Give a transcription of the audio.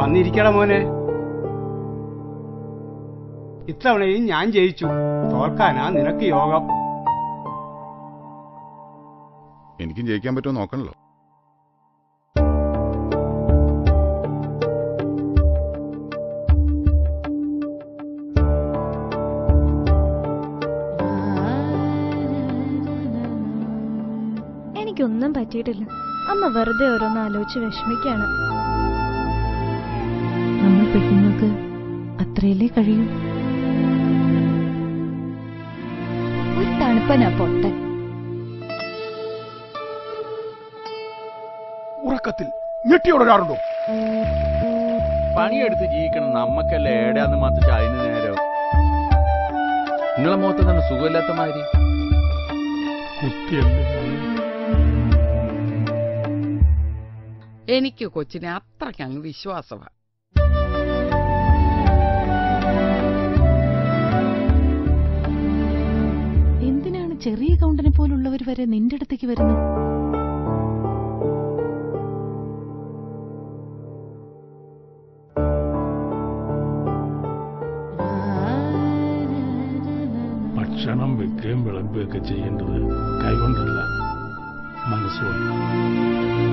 വന്നിരിക്കട മോനെ ഇത്തവണയും ഞാൻ ജയിച്ചു തോൽക്കാനാ നിനക്ക് യോഗം എനിക്കും ജയിക്കാൻ പറ്റുമോ നോക്കണല്ലോ എനിക്കൊന്നും പറ്റിയിട്ടില്ല അമ്മ വെറുതെ ഓരോന്ന് ആലോചിച്ച് വിഷമിക്കാണ് നമ്മൾ പെണ്ണുങ്ങൾക്ക് അത്രയല്ലേ കഴിയൂ ഒരു തണുപ്പനാ പൊട്ടൻ ഉറക്കത്തിൽ ഞെട്ടിയോടാറുണ്ടോ പണിയെടുത്ത് ജീവിക്കണം നമ്മക്കല്ലേ ഏടാന്ന് മാത്രം ചായന് നേരം നിങ്ങളെ മുഖത്ത് തന്നെ സുഖമില്ലാത്ത മാതിരി കുട്ടിയല്ലേ എനിക്ക് കൊച്ചിനെ അത്രയ്ക്ക് അങ്ങ് വിശ്വാസമാ എന്തിനാണ് ചെറിയ കൗണ്ടനെ പോലുള്ളവർ വരെ നിന്റെ അടുത്തേക്ക് വരുന്നത് ഭക്ഷണം വെക്കുകയും വിളമ്പുകയൊക്കെ ചെയ്യേണ്ടത് കൈകൊണ്ടല്ല മനസ്സുകൊണ്ട്